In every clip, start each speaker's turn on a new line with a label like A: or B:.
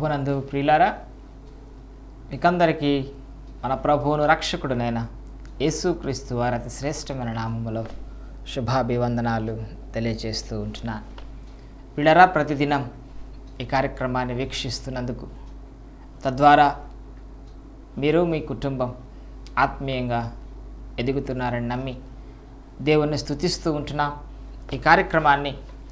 A: ప్రభునందు ప్రియులారా మీకందరికీ మన ప్రభువును రక్షకుడునైన యేసుక్రీస్తు వారి అతి శ్రేష్టమైన నామములో శుభాభివందనాలు తెలియజేస్తూ ఉంటున్నాను ప్రియులారా ప్రతిదినం ఈ కార్యక్రమాన్ని వీక్షిస్తున్నందుకు తద్వారా మీరు మీ కుటుంబం ఆత్మీయంగా ఎదుగుతున్నారని నమ్మి దేవుణ్ణి స్తుతిస్తూ ఉంటున్నాం ఈ కార్యక్రమాన్ని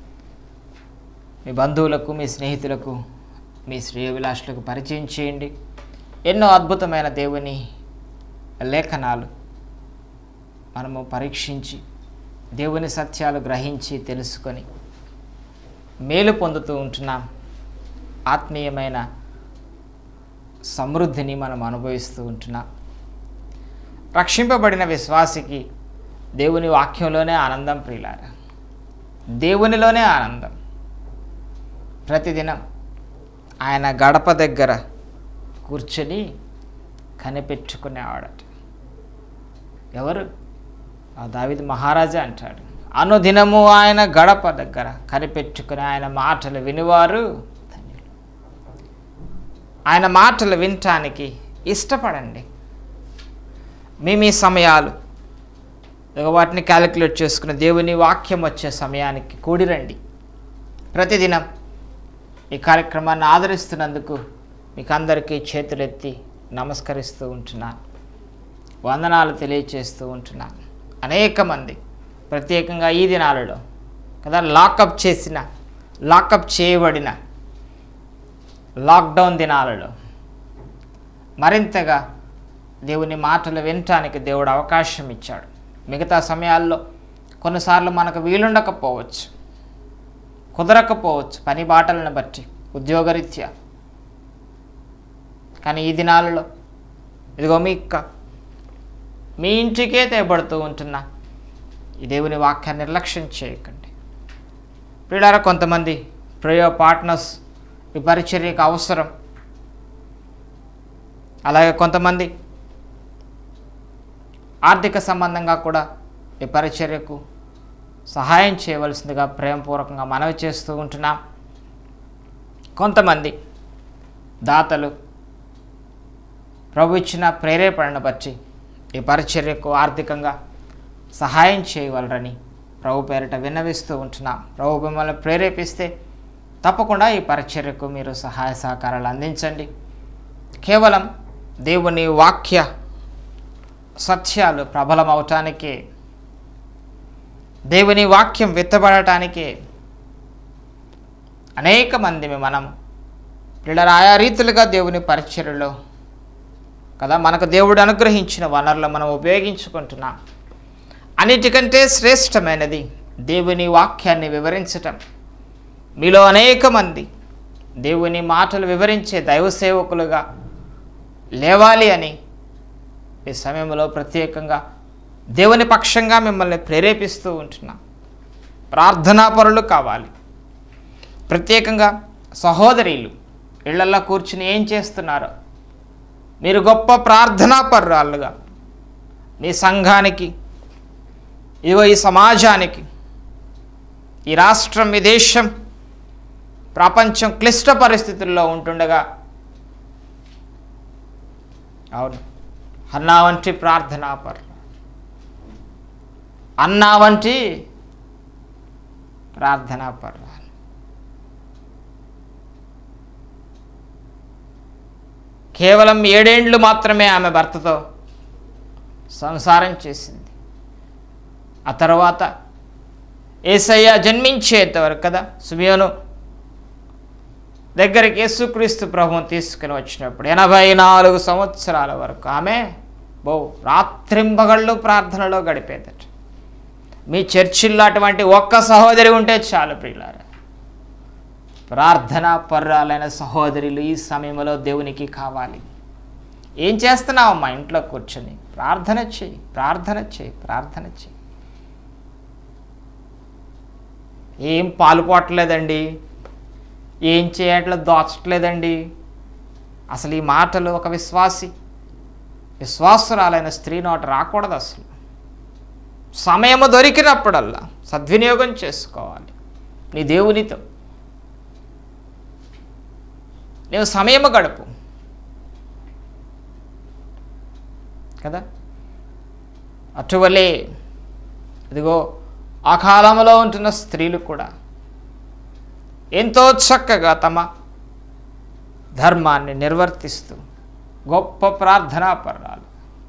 A: మీ బంధువులకు మీ స్నేహితులకు మీ శ్రేయవిలాషులకు పరిచయం చేయండి ఎన్నో అద్భుతమైన దేవుని లేఖనాలు మనము పరీక్షించి దేవుని సత్యాలు గ్రహించి తెలుసుకొని మేలు పొందుతూ ఉంటున్నాం ఆత్మీయమైన సమృద్ధిని మనం అనుభవిస్తూ ఉంటున్నాం రక్షింపబడిన విశ్వాసికి దేవుని వాక్యంలోనే ఆనందం ప్రియులారా దేవునిలోనే ఆనందం ప్రతిదినం ఆయన గడప దగ్గర కూర్చొని కనిపెట్టుకునేవాడట ఎవరు ఆ దావిది మహారాజా అంటాడు అనుదినము ఆయన గడప దగ్గర కనిపెట్టుకుని ఆయన మాటలు వినివారు ధన్యులు ఆయన మాటలు వినటానికి ఇష్టపడండి మీ మీ సమయాలు ఇక వాటిని క్యాలిక్యులేట్ చేసుకుని దేవుని వాక్యం వచ్చే సమయానికి కూడిరండి ప్రతిదినం ఈ కార్యక్రమాన్ని ఆదరిస్తున్నందుకు మీకు అందరికీ చేతులెత్తి నమస్కరిస్తూ ఉంటున్నాను వందనాలు తెలియచేస్తూ ఉంటున్నాను అనేక మంది ప్రత్యేకంగా ఈ దినాలలో కదా లాకప్ చేసిన లాకప్ చేయబడిన లాక్డౌన్ దినాలలో మరింతగా దేవుని మాటలు వినటానికి దేవుడు అవకాశం ఇచ్చాడు మిగతా సమయాల్లో కొన్నిసార్లు మనకు వీలుండకపోవచ్చు కుదరకపోవచ్చు పని బాటలను బట్టి ఉద్యోగరీత్యా కానీ ఈ దినాలలో ఇదిగో మీ ఇక్క మీ ఇంటికే తేబడుతూ ఉంటున్నా ఈ దేవుని వాక్యాన్ని నిర్లక్ష్యం చేయకండి ప్రియులారా కొంతమంది ప్రియో పార్ట్నర్స్ ఈ పరిచర్యకు అవసరం అలాగే కొంతమంది ఆర్థిక సంబంధంగా కూడా ఈ పరిచర్యకు సహాయం చేయవలసిందిగా ప్రేమపూర్వకంగా మనవి చేస్తూ ఉంటున్నాం కొంతమంది దాతలు ప్రభు ఇచ్చిన ప్రేరేపణను బట్టి ఈ పరిచర్యకు ఆర్థికంగా సహాయం చేయగలరని ప్రభు పేరిట విన్నవిస్తూ ఉంటున్నాం ప్రభు మిమ్మల్ని ప్రేరేపిస్తే తప్పకుండా ఈ పరిచర్యకు మీరు సహాయ సహకారాలు అందించండి కేవలం దేవుని వాక్య సత్యాలు ప్రబలమవటానికే దేవుని వాక్యం విత్తబడటానికే అనేక మంది మనం పిల్లల ఆయా రీతులుగా దేవుని పరిచర్యలో కదా మనకు దేవుడు అనుగ్రహించిన వనరులు మనం ఉపయోగించుకుంటున్నాం అన్నిటికంటే శ్రేష్టమైనది దేవుని వాక్యాన్ని వివరించటం మీలో అనేక మంది దేవుని మాటలు వివరించే దైవ సేవకులుగా లేవాలి అని ఈ సమయంలో ప్రత్యేకంగా దేవుని పక్షంగా మిమ్మల్ని ప్రేరేపిస్తూ ఉంటున్నాం ప్రార్థనాపరులు కావాలి ప్రత్యేకంగా సహోదరీలు ఇళ్లల్లో కూర్చుని ఏం చేస్తున్నారో మీరు గొప్ప ప్రార్థనాపరురాలుగా మీ సంఘానికి ఇదిగో ఈ సమాజానికి ఈ రాష్ట్రం ఈ దేశం ప్రపంచం క్లిష్ట పరిస్థితుల్లో ఉంటుండగా అవును అన్నా వంటి ప్రార్థనాపరు అన్నా వంటి ప్రార్థనాపరు కేవలం ఏడేండ్లు మాత్రమే ఆమె భర్తతో సంసారం చేసింది ఆ తర్వాత ఏసయ్య జన్మించేంతవరకు కదా సుమియోను దగ్గరికి యేసుక్రీస్తు ప్రభువుని తీసుకుని వచ్చినప్పుడు ఎనభై నాలుగు సంవత్సరాల వరకు ఆమె బో రాత్రింబగళ్ళు ప్రార్థనలో గడిపేదట మీ చర్చిల్లో అటువంటి ఒక్క సహోదరి ఉంటే చాలు ప్రియులారా ప్రార్థనా పర్రాలైన సహోదరులు ఈ సమయంలో దేవునికి కావాలి ఏం చేస్తున్నావు మా ఇంట్లో కూర్చొని ప్రార్థన చేయి ప్రార్థన చేయి ప్రార్థన చేయి ఏం పాలుపోవట్లేదండి ఏం చేయట్లేదు దోచట్లేదండి అసలు ఈ మాటలు ఒక విశ్వాసి విశ్వాసురాలైన స్త్రీ నోట రాకూడదు అసలు సమయము దొరికినప్పుడల్లా సద్వినియోగం చేసుకోవాలి నీ దేవునితో నీవు సమయము గడుపు కదా అటువలే ఇదిగో ఆ కాలంలో ఉంటున్న స్త్రీలు కూడా ఎంతో చక్కగా తమ ధర్మాన్ని నిర్వర్తిస్తూ గొప్ప ప్రార్థనా పర్రాలు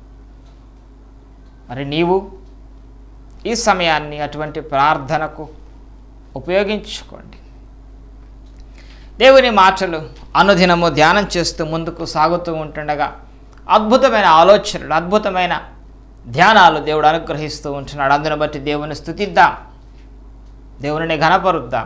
A: మరి నీవు ఈ సమయాన్ని అటువంటి ప్రార్థనకు ఉపయోగించుకోండి దేవుని మాటలు అనుదినము ధ్యానం చేస్తూ ముందుకు సాగుతూ ఉంటుండగా అద్భుతమైన ఆలోచనలు అద్భుతమైన ధ్యానాలు దేవుడు అనుగ్రహిస్తూ ఉంటున్నాడు అందుని బట్టి దేవుని స్థుతిద్దాం దేవుని ఘనపరుద్దాం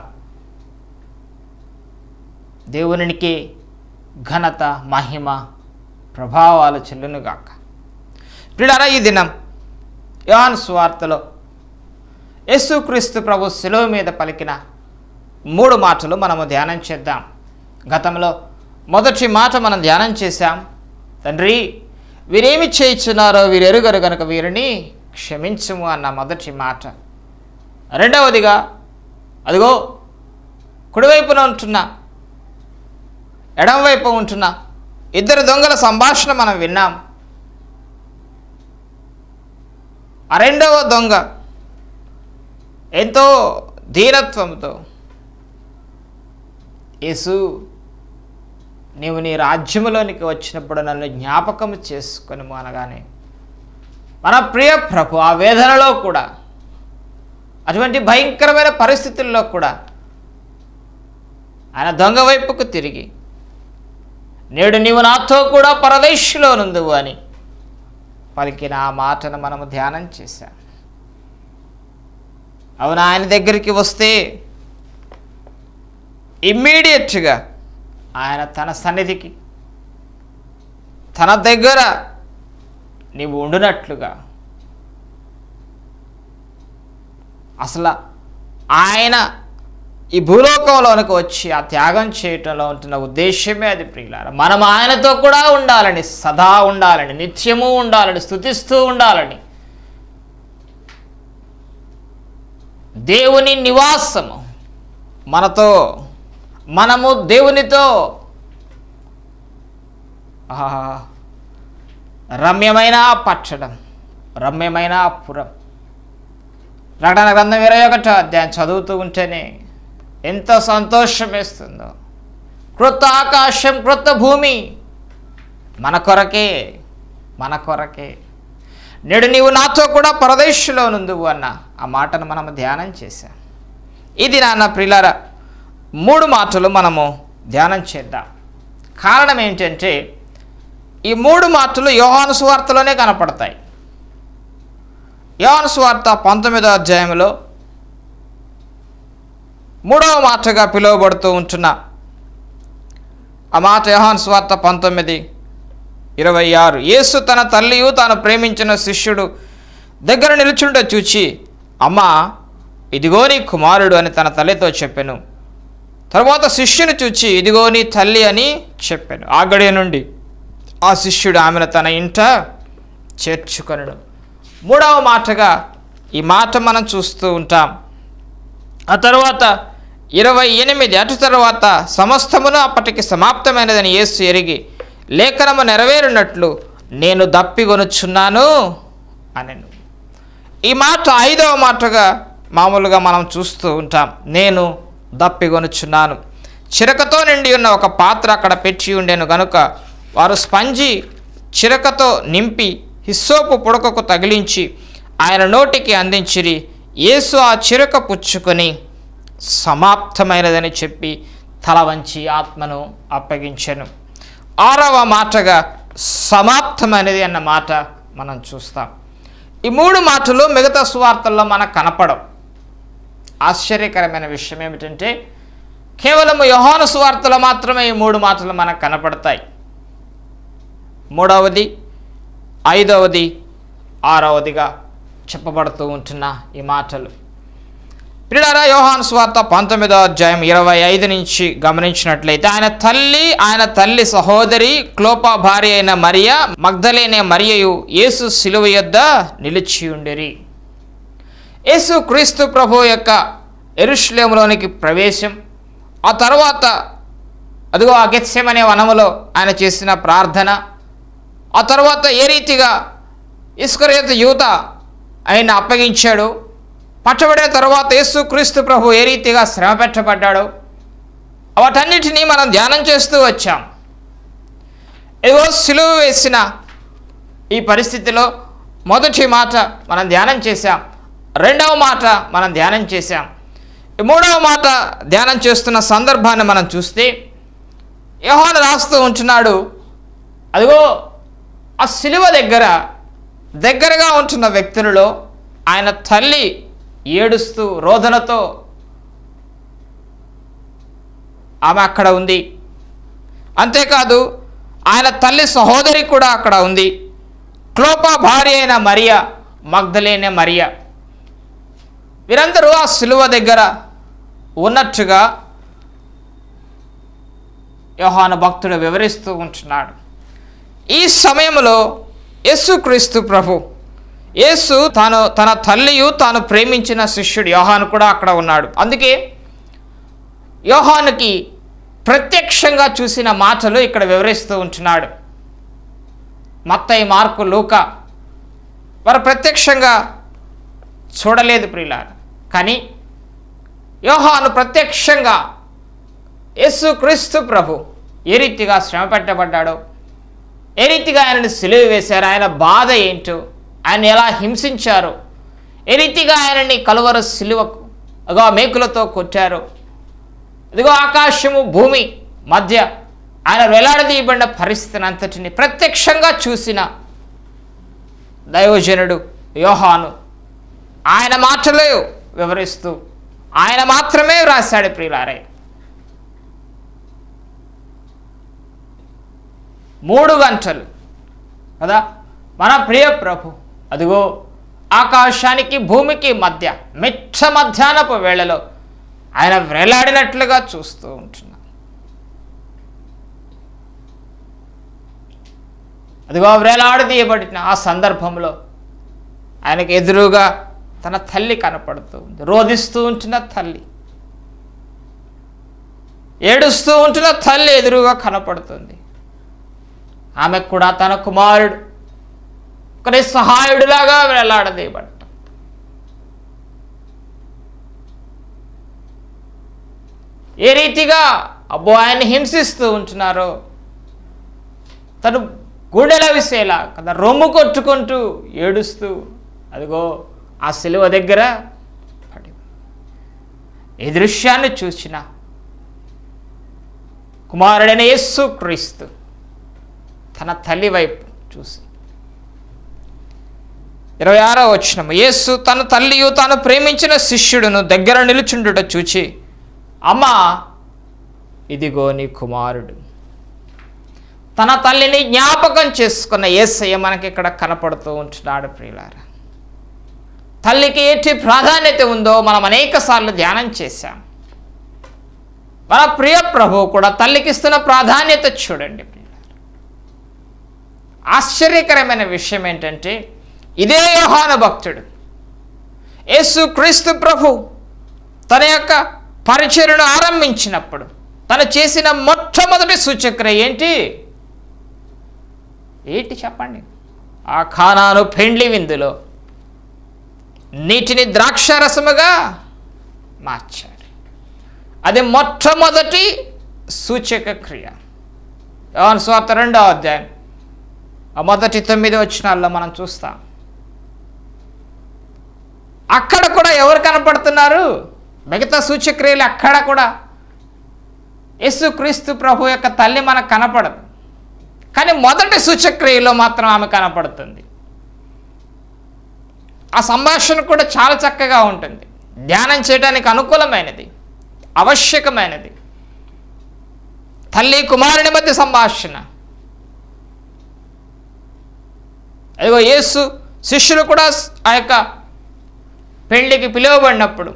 A: దేవునికి ఘనత మహిమ ప్రభావాలు చెల్లునుగాక ప్రిడారా ఈ దినం యోహాన్ స్వార్తలో యేసుక్రీస్తు ప్రభు శిలువ మీద పలికిన మూడు మాటలు మనము ధ్యానం చేద్దాం గతంలో మొదటి మాట మనం ధ్యానం చేశాం తండ్రి వీరేమి చేయించున్నారో వీరెరుగరు గనుక వీరిని క్షమించుము అన్న మొదటి మాట రెండవదిగా అదిగో కుడివైపున ఉంటున్న ఎడంవైపు ఉంటున్న ఇద్దరు దొంగల సంభాషణ మనం విన్నాం ఆ రెండవ దొంగ ఎంతో ధీరత్వంతో యేసు నీవు నీ రాజ్యములోనికి వచ్చినప్పుడు నన్ను జ్ఞాపకం చేసుకొని అనగానే మన ప్రియ ప్రభు ఆ వేదనలో కూడా అటువంటి భయంకరమైన పరిస్థితుల్లో కూడా ఆయన దొంగ వైపుకు తిరిగి నేడు నీవు నాతో కూడా పరదేశంలో నుందువు అని పలికిన ఆ మాటను మనము ధ్యానం చేశాం అవును ఆయన దగ్గరికి వస్తే ఇమ్మీడియట్గా ఆయన తన సన్నిధికి తన దగ్గర నీవు ఉండునట్లుగా అసలు ఆయన ఈ భూలోకంలోనికి వచ్చి ఆ త్యాగం చేయటంలో ఉంటున్న ఉద్దేశమే అది ప్రియులార మనం ఆయనతో కూడా ఉండాలని సదా ఉండాలని నిత్యము ఉండాలని స్థుతిస్తూ ఉండాలని దేవుని నివాసము మనతో మనము దేవునితో ఆహా రమ్యమైన ఆ పట్టణం రమ్యమైన ఆ పురం ప్రకటన గ్రంథం ఇరవై ఒకటో అధ్యాయం చదువుతూ ఉంటేనే ఎంత సంతోషం వేస్తుందో క్రొత్త ఆకాశం క్రొత్త భూమి మన కొరకే మన కొరకే నేడు నీవు నాతో కూడా పరదేశంలో నుందువు అన్న ఆ మాటను మనం ధ్యానం చేశాం ఇది నాన్న ప్రిలార మూడు మాటలు మనము ధ్యానం చేద్దాం కారణం ఏంటంటే ఈ మూడు మాటలు యోహాను సువార్తలోనే కనపడతాయి యోహాను సువార్త పంతొమ్మిదో అధ్యాయంలో మూడవ మాటగా పిలువబడుతూ ఉంటున్న ఆ మాట యోహాను సువార్త పంతొమ్మిది ఇరవై ఆరు యేసు తన తల్లియు తాను ప్రేమించిన శిష్యుడు దగ్గర నిలుచుండ చూచి అమ్మా ఇదిగో నీ కుమారుడు అని తన తల్లితో చెప్పాను తర్వాత శిష్యుని చూచి ఇదిగో నీ తల్లి అని చెప్పాను ఆ గడియ నుండి ఆ శిష్యుడు ఆమెను తన ఇంట చేర్చుకొనడు మూడవ మాటగా ఈ మాట మనం చూస్తూ ఉంటాం ఆ తరువాత ఇరవై ఎనిమిది అటు తరువాత సమస్తమును అప్పటికి సమాప్తమైనదని యేసు ఎరిగి లేఖనము నెరవేరినట్లు నేను దప్పిగొనుచున్నాను అనెను ఈ మాట ఐదవ మాటగా మామూలుగా మనం చూస్తూ ఉంటాం నేను దప్పిగొనుచున్నాను చిరకతో నిండి ఉన్న ఒక పాత్ర అక్కడ పెట్టి ఉండేను గనుక వారు స్పంజి చిరకతో నింపి హిస్సోపు పుడకకు తగిలించి ఆయన నోటికి అందించిరి యేసు ఆ చిరక పుచ్చుకొని సమాప్తమైనదని చెప్పి తల వంచి ఆత్మను అప్పగించెను ఆరవ మాటగా సమాప్తమైనది అన్న మాట మనం చూస్తాం ఈ మూడు మాటలు మిగతా సువార్తల్లో మనకు కనపడవు ఆశ్చర్యకరమైన విషయం ఏమిటంటే కేవలం యోహాను సువార్తలో మాత్రమే ఈ మూడు మాటలు మనకు కనపడతాయి మూడవది ఐదవది ఆరవదిగా చెప్పబడుతూ ఉంటున్న ఈ మాటలు పిల్లరా యోహాను స్వార్త పంతొమ్మిదో అధ్యాయం ఇరవై ఐదు నుంచి గమనించినట్లయితే ఆయన తల్లి ఆయన తల్లి సహోదరి క్లోపా భార్య అయిన మరియ మగ్ధలేనే మరియయు యేసు శిలువ యొద్ద నిలిచి ఉండేరి యేసు క్రీస్తు ప్రభు యొక్క ఎరుశ్లేములోనికి ప్రవేశం ఆ తర్వాత అదిగో ఆ గెత్సెమనే వనములో ఆయన చేసిన ప్రార్థన ఆ తర్వాత ఏ రీతిగా ఇస్కరేత యూత ఆయన అప్పగించాడు పట్టబడిన తర్వాత యేసు క్రీస్తు ప్రభు ఏ రీతిగా శ్రమ పెట్టబడ్డాడో వాటన్నిటినీ మనం ధ్యానం చేస్తూ వచ్చాం ఏదో సిలువ వేసిన ఈ పరిస్థితిలో మొదటి మాట మనం ధ్యానం చేశాం రెండవ మాట మనం ధ్యానం చేశాం ఈ మూడవ మాట ధ్యానం చేస్తున్న సందర్భాన్ని మనం చూస్తే యోహాను రాస్తూ ఉంటున్నాడు అదిగో ఆ సిలువ దగ్గర దగ్గరగా ఉంటున్న వ్యక్తులలో ఆయన తల్లి ఏడుస్తూ రోదనతో ఆమె అక్కడ ఉంది అంతేకాదు ఆయన తల్లి సహోదరి కూడా అక్కడ ఉంది క్లోపా భార్య అయిన మరియా మగ్ధలేనే మరియా వీరందరూ ఆ సిలువ దగ్గర ఉన్నట్టుగా యోహాను భక్తుడు వివరిస్తూ ఉంటున్నాడు ఈ సమయంలో యేసుక్రీస్తు ప్రభు యేసు తాను తన తల్లియు తాను ప్రేమించిన శిష్యుడు యోహాను కూడా అక్కడ ఉన్నాడు అందుకే యోహానుకి ప్రత్యక్షంగా చూసిన మాటలు ఇక్కడ వివరిస్తూ ఉంటున్నాడు మత్తయి మార్కు లూక వారు ప్రత్యక్షంగా చూడలేదు ప్రియులారు కానీ యోహాను ప్రత్యక్షంగా యేసు క్రీస్తు ప్రభు ఏ రీతిగా శ్రమ పెట్టబడ్డాడో ఏ రీతిగా ఆయనను సిలువ వేశారు ఆయన బాధ ఏంటో ఆయన ఎలా హింసించారు ఏ రీతిగా ఆయనని కలువర సిలువకు అగో మేకులతో కొట్టారు ఇదిగో ఆకాశము భూమి మధ్య ఆయన వేలాడదీయబడిన పరిస్థితిని అంతటిని ప్రత్యక్షంగా చూసిన దైవజనుడు యోహాను ఆయన మాటలే వివరిస్తూ ఆయన మాత్రమే రాశాడు ప్రియులారే మూడు గంటలు కదా మన ప్రియ ప్రభు అదిగో ఆకాశానికి భూమికి మధ్య మిట్ట మధ్యాహ్నపు వేళలో ఆయన వేలాడినట్లుగా చూస్తూ ఉంటున్నాం అదిగో వేలాడదీయబడిన ఆ సందర్భంలో ఆయనకు ఎదురుగా తన తల్లి కనపడుతూ ఉంది రోధిస్తూ ఉంటున్న తల్లి ఏడుస్తూ ఉంటున్న తల్లి ఎదురుగా కనపడుతుంది ఆమెకు కూడా తన కుమారుడు ఒకరి సహాయుడిలాగా వేలాడదీయబడ్డ ఏ రీతిగా అబ్బో ఆయన హింసిస్తూ ఉంటున్నారో తను గుండెల విసేలా కదా రొమ్ము కొట్టుకుంటూ ఏడుస్తూ అదిగో ఆ సిలువ దగ్గర పడి ఈ దృశ్యాన్ని చూసిన కుమారుడైన యేసు క్రీస్తు తన తల్లి వైపు చూసి ఇరవై ఆరో వచ్చినము యేసు తన తల్లియు తాను ప్రేమించిన శిష్యుడును దగ్గర నిలుచుండుట చూచి అమ్మా ఇదిగో నీ కుమారుడు తన తల్లిని జ్ఞాపకం చేసుకున్న ఏసయ్య మనకి ఇక్కడ కనపడుతూ ఉంటున్నాడు ప్రియులారా తల్లికి ఎట్టి ప్రాధాన్యత ఉందో మనం అనేక సార్లు ధ్యానం చేశాం మన ప్రియ ప్రభువు కూడా తల్లికి ఇస్తున్న ప్రాధాన్యత చూడండి ప్రియులారా. ఆశ్చర్యకరమైన విషయం ఏంటంటే ఇదే యోహాను భక్తుడు యేసు క్రీస్తు ప్రభు తన యొక్క పరిచర్యను ఆరంభించినప్పుడు తను చేసిన మొట్టమొదటి సూచక్రియ ఏంటి ఏంటి చెప్పండి ఆ ఖానాను పెండ్లి విందులో నీటిని ద్రాక్షారసముగా మార్చాడు అది మొట్టమొదటి సూచక క్రియ యోహాను స్వార్థ రెండో అధ్యాయం ఆ మొదటి తొమ్మిది వచ్చినాల్లో మనం చూస్తాం అక్కడ కూడా ఎవరు కనపడుతున్నారు మిగతా సూచక్రియలు అక్కడ కూడా యేసుక్రీస్తు ప్రభు యొక్క తల్లి మనకు కనపడదు కానీ మొదటి సూచక్రియలో మాత్రం ఆమె కనపడుతుంది ఆ సంభాషణ కూడా చాలా చక్కగా ఉంటుంది ధ్యానం చేయడానికి అనుకూలమైనది ఆవశ్యకమైనది తల్లి కుమారుని మధ్య సంభాషణ అదిగో యేసు శిష్యులు కూడా ఆ యొక్క పెళ్లికి పిలువబడినప్పుడు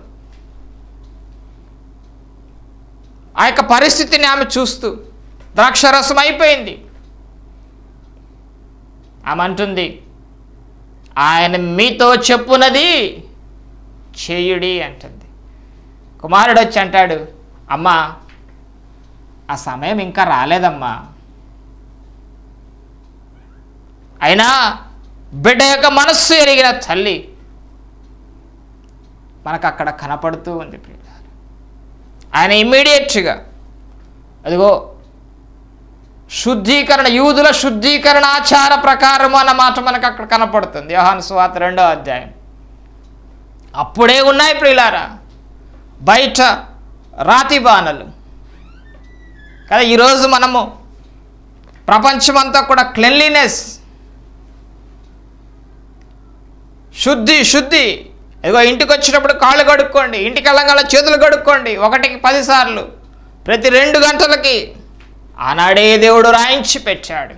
A: ఆ యొక్క పరిస్థితిని ఆమె చూస్తూ ద్రాక్షరసం అయిపోయింది ఆమె అంటుంది ఆయన మీతో చెప్పునది చేయుడి అంటుంది కుమారుడు వచ్చి అంటాడు అమ్మా ఆ సమయం ఇంకా రాలేదమ్మా అయినా బిడ్డ యొక్క మనస్సు ఎరిగిన తల్లి మనకు అక్కడ కనపడుతూ ఉంది ప్రియులారా ఆయన ఇమ్మీడియట్గా అదిగో శుద్ధీకరణ యూదుల శుద్ధీకరణ ఆచార ప్రకారం అన్న మాట మనకు అక్కడ కనపడుతుంది యోహాను స్వాత రెండో అధ్యాయం అప్పుడే ఉన్నాయి ప్రియులారా బయట రాతి బాణలు కదా ఈరోజు మనము ప్రపంచమంతా కూడా క్లెన్లీనెస్ శుద్ధి శుద్ధి ఇదిగో ఇంటికి వచ్చినప్పుడు కాళ్ళు కడుక్కోండి ఇంటికి వెళ్ళంగానే చేతులు కడుక్కోండి ఒకటికి పదిసార్లు ప్రతి రెండు గంటలకి ఆనాడే దేవుడు రాయించి పెట్టాడు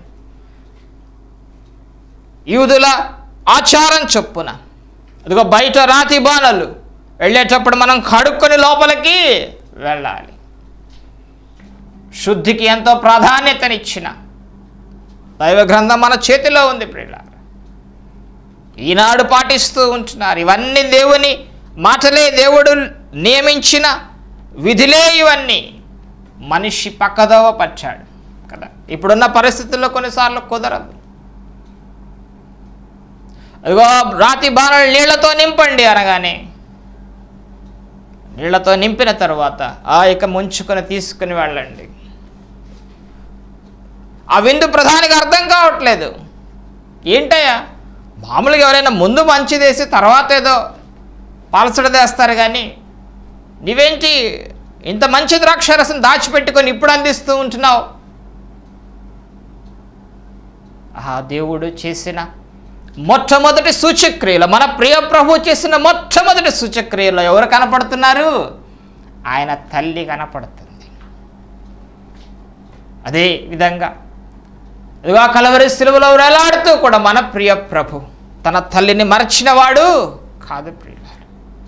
A: యూదుల ఆచారం చొప్పున ఇదిగో బయట రాతి బాణలు వెళ్ళేటప్పుడు మనం కడుక్కొని లోపలికి వెళ్ళాలి శుద్ధికి ఎంతో ప్రాధాన్యతనిచ్చిన దైవ గ్రంథం మన చేతిలో ఉంది ప్రియులారా ఈనాడు పాటిస్తూ ఉంటున్నారు ఇవన్నీ దేవుని మాటలే దేవుడు నియమించిన విధులే ఇవన్నీ మనిషి పక్కదోవ పట్టాడు కదా ఇప్పుడున్న పరిస్థితుల్లో కొన్నిసార్లు కుదరదు అదిగో రాతి బాణలు నీళ్లతో నింపండి అనగానే నీళ్లతో నింపిన తర్వాత ఆ ఇక ముంచుకొని తీసుకుని వెళ్ళండి ఆ విందు ప్రధానికి అర్థం కావట్లేదు ఏంటయ్యా మామూలుగా ఎవరైనా ముందు మంచిదేసి తర్వాత ఏదో పాలసడదేస్తారు కానీ నీవేంటి ఇంత మంచి ద్రాక్షరసం దాచిపెట్టుకొని ఇప్పుడు అందిస్తూ ఉంటున్నావు ఆ దేవుడు చేసిన మొట్టమొదటి సూచక్రియలు మన ప్రియ ప్రభు చేసిన మొట్టమొదటి సూచక్రియలు ఎవరు కనపడుతున్నారు ఆయన తల్లి కనపడుతుంది అదే విధంగా ఇదిగో కలవరి సిలువలో వేలాడుతూ కూడా మన ప్రియ ప్రభు తన తల్లిని మరచినవాడు కాదు ప్రియులాడు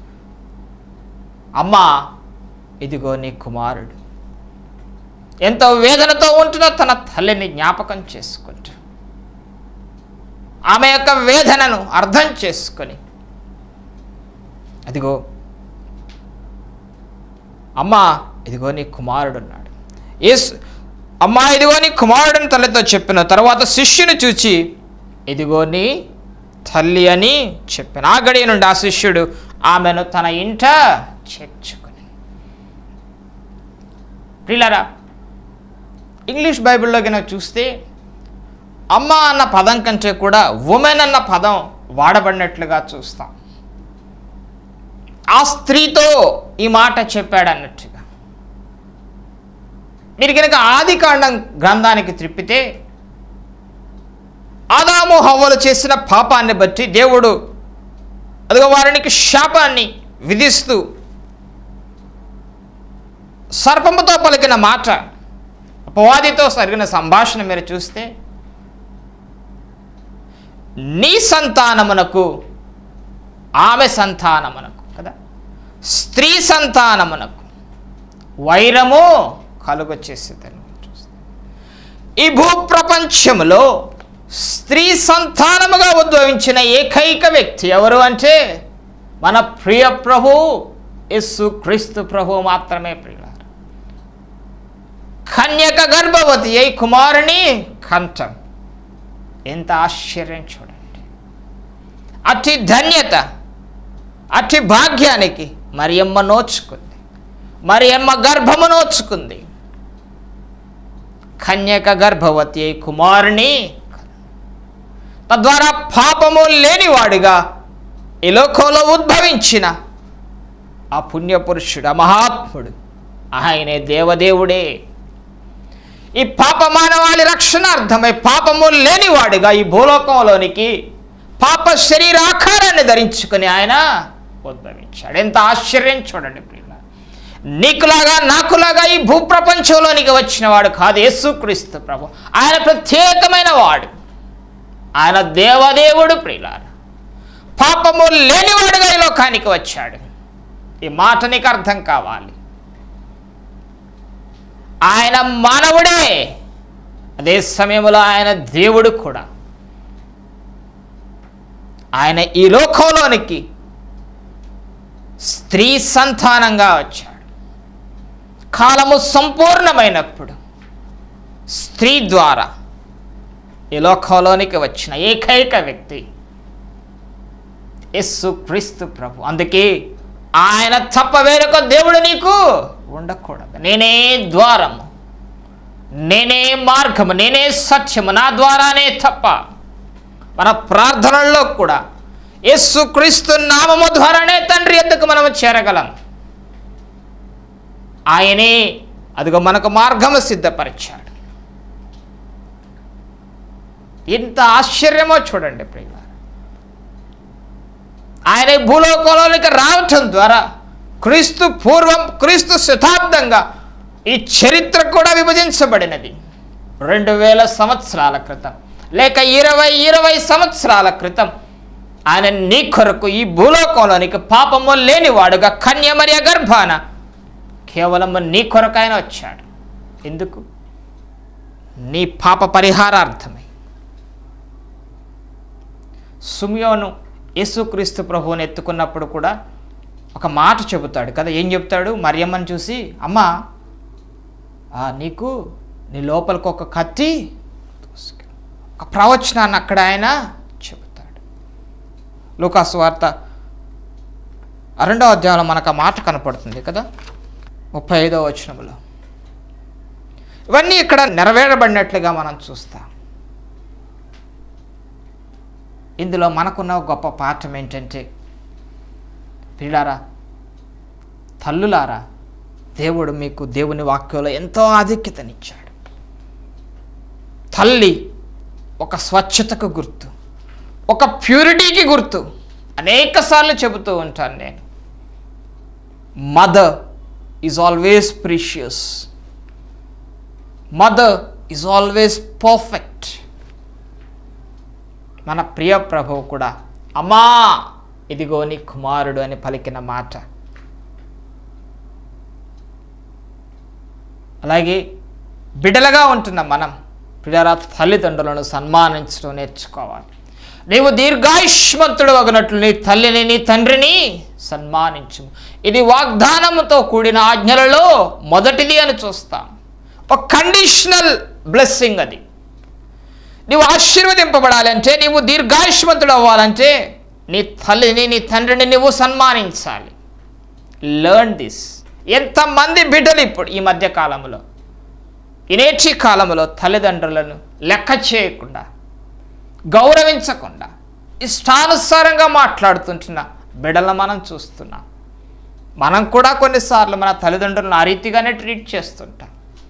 A: అమ్మా ఇదిగో నీ కుమారుడు ఎంతో వేదనతో ఉంటున్న తన తల్లిని జ్ఞాపకం చేసుకుంటూ ఆమె యొక్క వేదనను అర్థం చేసుకొని అదిగో అమ్మా ఇదిగో నీ కుమారుడు ఉన్నాడు యేసు అమ్మా ఇదిగో నీ కుమారుడిని తల్లితో చెప్పిన తర్వాత శిష్యుని చూచి ఇదిగో నీ తల్లి అని చెప్పిన ఆ గడియ నుండి ఆ శిష్యుడు ఆమెను తన ఇంట చేర్చుకుని ప్రియులారా ఇంగ్లీష్ బైబిల్లో కనుక చూస్తే అమ్మ అన్న పదం కంటే కూడా ఉమెన్ అన్న పదం వాడబడినట్లుగా చూస్తాం ఆ స్త్రీతో ఈ మాట చెప్పాడు అన్నట్టుగా మీరు కనుక ఆది కాండం గ్రంథానికి త్రిప్పితే ఆదాము హవ్వలు చేసిన పాపాన్ని బట్టి దేవుడు అదిగో వారికి శాపాన్ని విధిస్తూ సర్పముతో పలికిన మాట అపవాదితో జరిగిన సంభాషణ మీరు చూస్తే నీ సంతానమునకు ఆమె సంతానమునకు కదా స్త్రీ సంతానమునకు వైరము కలుగు చేసేదని ఈ భూప్రపంచములో స్త్రీ సంతానముగా ఉద్భవించిన ఏకైక వ్యక్తి ఎవరు అంటే మన ప్రియ ప్రభు యేసు క్రీస్తు ప్రభు మాత్రమే ప్రియులారు కన్యక గర్భవతి అయి కుమారుని కంఠం ఎంత ఆశ్చర్యం చూడండి అతి ధన్యత అతి భాగ్యానికి మరియమ్మ నోచుకుంది మరియమ్మ గర్భము నోచుకుంది కన్యక గర్భవతి అయి కుమారుని తద్వారా పాపము లేనివాడిగా ఈ లోకంలో ఉద్భవించిన ఆ పుణ్యపురుషుడు ఆ మహాత్ముడు ఆయనే దేవదేవుడే ఈ పాప మానవాళి రక్షణార్థమై పాపము లేనివాడిగా ఈ భూలోకంలోనికి పాప శరీరాకారాన్ని ధరించుకుని ఆయన ఉద్భవించాడు ఎంత ఆశ్చర్యం చూడండి ప్రియుల నీకులాగా నాకులాగా ఈ భూప్రపంచంలోనికి వచ్చిన వాడు కాదు యేసుక్రీస్తు ప్రభు ఆయన ప్రత్యేకమైన వాడు ఆయన దేవదేవుడు ప్రియులార పాపము లేనివాడుగా ఈ లోకానికి వచ్చాడు ఈ మాట నీకు అర్థం కావాలి ఆయన మానవుడే అదే సమయంలో ఆయన దేవుడు కూడా ఆయన ఈ లోకంలోనికి స్త్రీ సంతానంగా వచ్చాడు కాలము సంపూర్ణమైనప్పుడు స్త్రీ ద్వారా ఈ లోకంలోనికి వచ్చిన ఏకైక వ్యక్తి యస్సు క్రీస్తు ప్రభు అందుకే ఆయన తప్ప వేరొక దేవుడు నీకు ఉండకూడదు నేనే ద్వారము నేనే మార్గము నేనే సత్యము నా ద్వారానే తప్ప మన ప్రార్థనల్లో కూడా యేసు క్రీస్తు నామము ద్వారానే తండ్రి ఎందుకు మనము చేరగలం ఆయనే అదిగో మనకు మార్గము సిద్ధపరిచాడు ఇంత ఆశ్చర్యమో చూడండి ప్రియుల ఆయన ఈ భూలోకంలోనికి రావటం ద్వారా క్రీస్తు పూర్వం క్రీస్తు శతాబ్దంగా ఈ చరిత్ర కూడా విభజించబడినది రెండు వేల సంవత్సరాల క్రితం లేక ఇరవై ఇరవై సంవత్సరాల క్రితం ఆయన నీ కొరకు ఈ భూలోకంలోనికి పాపము లేనివాడుగా కన్యమర్య గర్భాన కేవలం నీ కొరకు ఆయన వచ్చాడు ఎందుకు నీ పాప పరిహారార్థమై సుమియోను యేసుక్రీస్తు ప్రభువుని ఎత్తుకున్నప్పుడు కూడా ఒక మాట చెబుతాడు కదా ఏం చెప్తాడు మరియమ్మని చూసి అమ్మా ఆ, నీకు నీ లోపలికి ఒక కత్తి దూసుకు." ఒక ప్రవచనాన్ని అక్కడ ఆయన చెబుతాడు లూకాసు వార్త రెండవ అధ్యాయంలో మనకు ఆ మాట కనపడుతుంది కదా ముప్పై ఐదవ వచనంలో ఇవన్నీ ఇక్కడ నెరవేరబడినట్లుగా మనం చూస్తాం ఇందులో మనకున్న గొప్ప పాఠం ఏంటంటే పిల్లారా తల్లులారా దేవుడు మీకు దేవుని వాక్యంలో ఎంతో ఆధిక్యతనిచ్చాడు తల్లి ఒక స్వచ్ఛతకు గుర్తు ఒక ప్యూరిటీకి గుర్తు అనేక సార్లు చెబుతూ ఉంటాను నేను mother is always precious mother is always perfect మన ప్రియ ప్రభువు కూడా అమ్మా ఇదిగో నీ కుమారుడు అని పలికిన మాట అలాగే బిడలగా ఉంటున్న మనం పిల్లల తల్లిదండ్రులను సన్మానించడం నేర్చుకోవాలి నీవు దీర్ఘాయుష్మంతుడు అగినట్లు నీ తల్లిని నీ తండ్రిని సన్మానించు ఇది వాగ్దానముతో కూడిన ఆజ్ఞలలో మొదటిది అని చూస్తాం ఒక కండిషనల్ బ్లెస్సింగ్ అది నీవు ఆశీర్వదింపబడాలంటే నీవు దీర్ఘాయుష్మంతుడు అవ్వాలంటే నీ తల్లిని నీ తండ్రిని నువ్వు సన్మానించాలి లెర్న్ దిస్ ఎంతమంది బిడ్డలు ఇప్పుడు ఈ మధ్య కాలంలో ఈ నేటి కాలంలో తల్లిదండ్రులను లెక్క చేయకుండా గౌరవించకుండా ఇష్టానుసారంగా మాట్లాడుతుంటున్న బిడ్డలను మనం చూస్తున్నాం మనం కూడా కొన్నిసార్లు మన తల్లిదండ్రులను ఆ రీతిగానే ట్రీట్ చేస్తుంటాం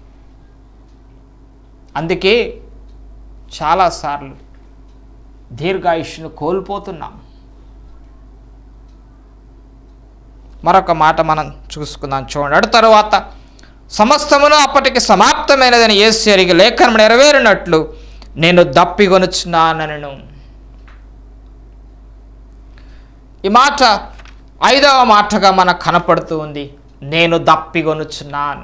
A: అందుకే చాలాసార్లు దీర్ఘాయుష్ను కోల్పోతున్నాం మరొక మాట మనం చూసుకుందాం చూడండి అటు తరువాత సమస్తమును అప్పటికి సమాప్తమైనదని యేసు ఎరిగి లేఖనం నెరవేరినట్లు నేను దప్పిగొనుచున్నానను ఈ మాట ఐదవ మాటగా మనకు కనపడుతూ ఉంది నేను దప్పిగొనుచున్నాను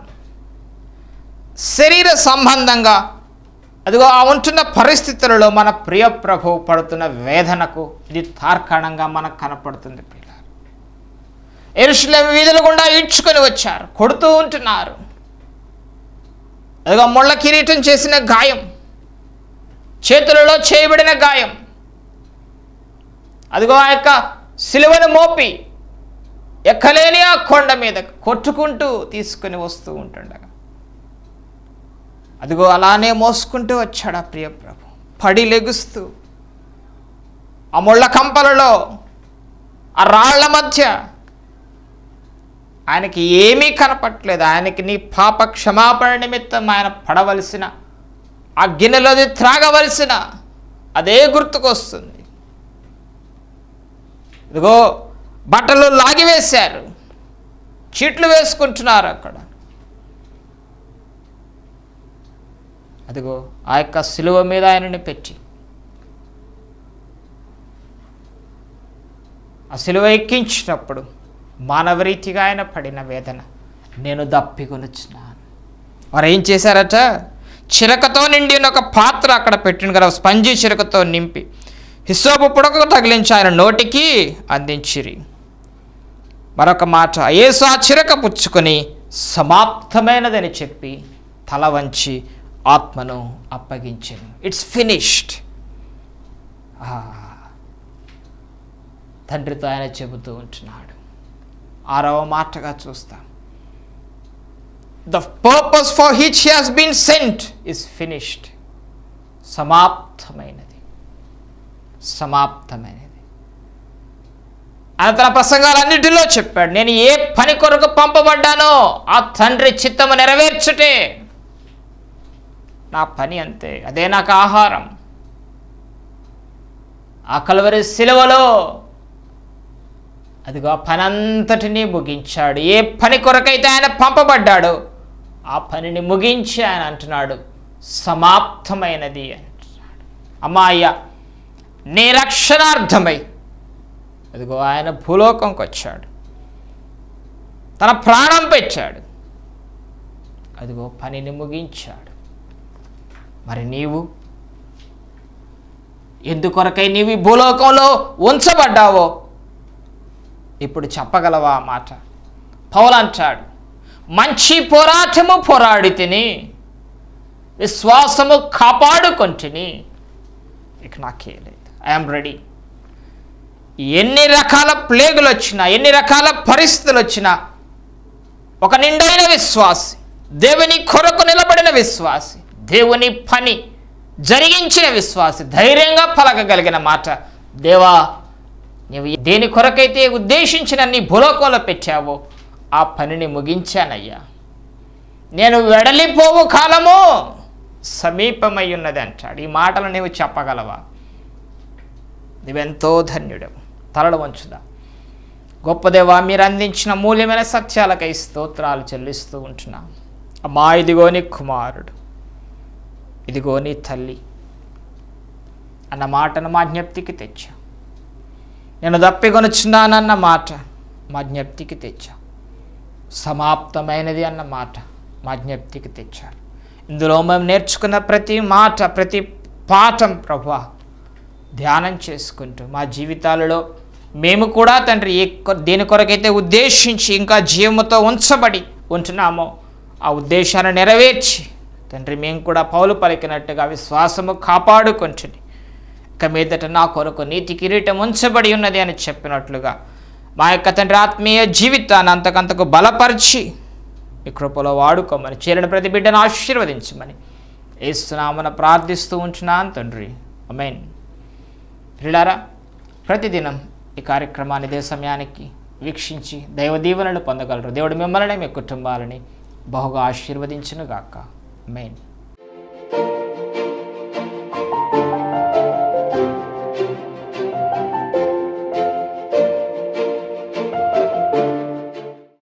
A: శరీర సంబంధంగా అదిగో ఆ ఉంటున్న పరిస్థితులలో మన ప్రియ ప్రభు పడుతున్న వేదనకు ఇది తార్కాణంగా మనకు కనపడుతుంది పిల్లలు ఎరుషులేం వీధుల గుండా ఈడ్చుకొని వచ్చారు కొడుతూ ఉంటున్నారు అదిగో ముళ్ళ కిరీటం చేసిన గాయం చేతులలో చేయబడిన గాయం అదిగో ఆ యొక్క సిలువను మోపి ఎక్కలేని ఆ కొండ మీద కొట్టుకుంటూ తీసుకొని వస్తూ ఉంటుండగా అదిగో అలానే మోసుకుంటూ వచ్చాడు ఆ ప్రియ ప్రభు పడి లెగుస్తూ ఆ ముళ్ళ కంపలలో ఆ రాళ్ల మధ్య ఆయనకి ఏమీ కనపట్లేదు ఆయనకి నీ పాప క్షమాపణ నిమిత్తం ఆయన పడవలసిన ఆ గిన్నెలోది త్రాగవలసిన అదే గుర్తుకొస్తుంది ఇదిగో బట్టలు లాగివేశారు చీట్లు వేసుకుంటున్నారు అక్కడ అదిగో ఆ యొక్క సిలువ మీద ఆయనని పెట్టి ఆ సిలువ ఎక్కించినప్పుడు మానవరీతిగా ఆయన పడిన వేదన నేను దప్పికొనుచున్నాను వారు ఏం చేశారట చిరకతో నిండి ఉన్న ఒక పాత్ర అక్కడ పెట్టిన కదా స్పంజి చిరకతో నింపి హిస్సోపు పుడకకు తగిలించి ఆయన నోటికి అందించిరి మరొక మాట యేసు ఆ చిరక పుచ్చుకొని సమాప్తమైనదని చెప్పి తల వంచి ఆత్మను అప్పగించాను ఇట్స్ ఫినిష్డ్ తండ్రితో ఆయన చెబుతూ ఉంటున్నాడు ఆరవ మాటగా చూస్తాం the purpose for which has been sent is finished సమాప్తమైనది సమాప్తమైనది ఆయన తన ప్రసంగాలన్నిటిలో చెప్పాడు నేను ఏ పని కొరకు పంపబడ్డానో ఆ తండ్రి చిత్తము నెరవేర్చుటే నా పని అంతే అదే నాకు ఆహారం ఆ కలవరి సిలువలో అదిగో ఆ పని అంతటినీ ముగించాడు ఏ పని కొరకైతే ఆయన పంపబడ్డాడో ఆ పనిని ముగించి ఆయన అంటున్నాడు సమాప్తమైనది అంటున్నాడు అమ్మాయ్య నీ రక్షణార్థమై అదిగో ఆయన భూలోకంకి వచ్చాడు తన ప్రాణం పెట్టాడు అదిగో పనిని ముగించాడు మరి నీవు ఎందుకొరకై నీవు ఈ భూలోకంలో ఉంచబడ్డావో ఇప్పుడు చెప్పగలవా ఆ మాట పౌలు అంటాడు మంచి పోరాటము పోరాడి తిని విశ్వాసము కాపాడుకొంటిని ఇక నాకే లేదు ఐఎమ్ రెడీ ఎన్ని రకాల ప్లేగులు వచ్చినా ఎన్ని రకాల పరిస్థితులు వచ్చినా ఒక నిండైన విశ్వాసి దేవుని కొరకు నిలబడిన విశ్వాసి దేవుని పని జరిగించిన విశ్వాసి ధైర్యంగా పలకగలిగిన మాట దేవా నీవు దేని కొరకైతే ఉద్దేశించిన నీ భూలోకంలో పెట్టావో ఆ పనిని ముగించానయ్యా నేను వెడలిపోవు కాలము సమీపమై ఉన్నది అంటాడు ఈ మాటలు నీవు చెప్పగలవా నువ్వెంతో ధన్యుడవు తలలు వంచుదా గొప్ప దేవా మీరు అందించిన మూల్యమైన సత్యాలకై స్తోత్రాలు చెల్లిస్తూ ఉంటున్నాం అమ్మా ఇదిగో నీ కుమారుడు ఇదిగో నీ తల్లి అన్న మాటను మా జ్ఞప్తికి తెచ్చా నేను దప్పికొనుచున్నానన్న మాట మా జ్ఞప్తికి తెచ్చా సమాప్తమైనది అన్న మాట మా జ్ఞప్తికి తెచ్చారు ఇందులో మేము నేర్చుకున్న ప్రతి మాట ప్రతి పాఠం ప్రభా ధ్యానం చేసుకుంటూ మా జీవితాలలో మేము కూడా తండ్రి ఏ కొ- దేని కొరకైతే ఉద్దేశించి ఇంకా జీవముతో ఉంచబడి ఉంటున్నామో ఆ ఉద్దేశాన్ని నెరవేర్చి తండ్రి మేము కూడా పౌలు పలికినట్టుగా విశ్వాసము కాపాడుకుంటుంది ఇక మీదట నా కొరకు నీతి కిరీటం ఉంచబడి ఉన్నది అని చెప్పినట్లుగా మా యొక్క తండ్రి ఆత్మీయ జీవితాన్ని అంతకంతకు బలపరిచి మీ కృపలో వాడుకోమని చేరిన ప్రతి బిడ్డను ఆశీర్వదించమని ఏస్తున్నామని ప్రార్థిస్తూ ఉంటున్నాను తండ్రి అమెన్ ప్రిలారా ప్రతిదినం ఈ కార్యక్రమాన్ని ఇదే సమయానికి వీక్షించి దైవ దీవెనలు పొందగలరు దేవుడు మిమ్మల్ని మీ కుటుంబాలని బహుగా ఆశీర్వదించును గాక మెయిన్